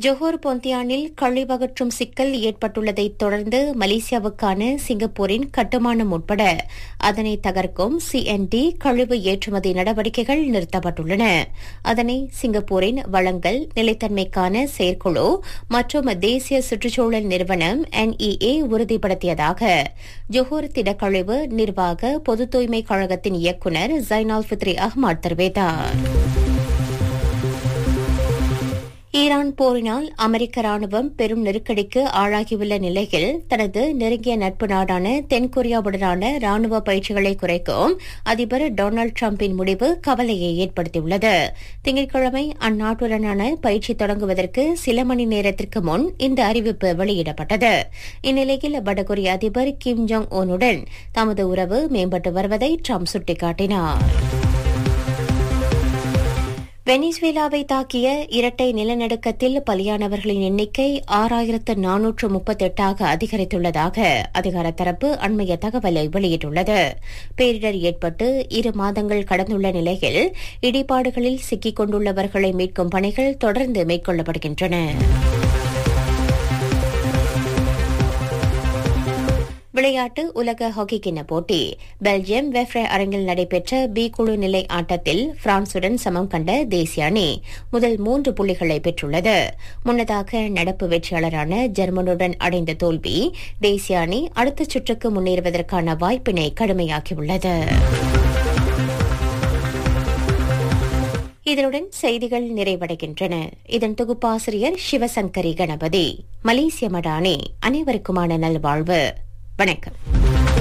ஜொஹோர் பொந்தியானில் கழிவகற்றும் சிக்கல் ஏற்பட்டுள்ளதைத் தொடர்ந்து மலேசியாவுக்கான சிங்கப்பூரின் கட்டுமானம் உட்பட அதனை தகர்க்கும் சிஎன்டி கழிவு ஏற்றுமதி நடவடிக்கைகள் நிறுத்தப்பட்டுள்ளன அதனை சிங்கப்பூரின் வளங்கள் நிலைத்தன்மைக்கான செயற்குழு மற்றும் தேசிய சுற்றுச்சூழல் நிறுவனம் என்இஏ உறுதிப்படுத்தியதாக ஜொஹோர் திடக்கழிவு நிர்வாக பொது தூய்மை கழகத்தின் இயக்குநர் ஜைனால் ஃபித்ரி அஹ்மத் தெரிவித்தார் ஈரான் போரினால் அமெரிக்க ராணுவம் பெரும் நெருக்கடிக்கு ஆளாகியுள்ள நிலையில் தனது நெருங்கிய நட்பு நாடான தென்கொரியாவுடனான ராணுவ பயிற்சிகளை குறைக்கும் அதிபர் டொனால்டு டிரம்பின் முடிவு கவலையை ஏற்படுத்தியுள்ளது திங்கட்கிழமை அந்நாட்டுடனான பயிற்சி தொடங்குவதற்கு சில மணி நேரத்திற்கு முன் இந்த அறிவிப்பு வெளியிடப்பட்டது இந்நிலையில் வடகொரிய அதிபர் கிம் ஜோங் ஓனுடன் தமது உறவு மேம்பட்டு வருவதை ட்ரம்ப் சுட்டிக்காட்டினார் வெனிசுவேலாவை தாக்கிய இரட்டை நிலநடுக்கத்தில் பலியானவர்களின் எண்ணிக்கை ஆறாயிரத்து நானூற்று முப்பத்தெட்டாக அதிகரித்துள்ளதாக அதிகார தரப்பு அண்மைய தகவலை வெளியிட்டுள்ளது பேரிடர் ஏற்பட்டு இரு மாதங்கள் கடந்துள்ள நிலையில் இடிபாடுகளில் சிக்கிக் கொண்டுள்ளவர்களை மீட்கும் பணிகள் தொடர்ந்து மேற்கொள்ளப்படுகின்றன விளையாட்டு உலக ஹாக்கி கிண்ண போட்டி பெல்ஜியம் வெஃப்ரே அரங்கில் நடைபெற்ற பி குழு நிலை ஆட்டத்தில் பிரான்சுடன் சமம் கண்ட தேசிய அணி முதல் மூன்று புள்ளிகளை பெற்றுள்ளது முன்னதாக நடப்பு வெற்றியாளரான ஜெர்மனுடன் அடைந்த தோல்வி தேசிய அணி அடுத்த சுற்றுக்கு முன்னேறுவதற்கான வாய்ப்பினை கடுமையாக்கியுள்ளது இதனுடன் செய்திகள் நிறைவடைகின்றன இதன் தொகுப்பாசிரியர் சிவசங்கரி கணபதி மலேசிய மடானி அனைவருக்குமான நல்வாழ்வு வணக்கம்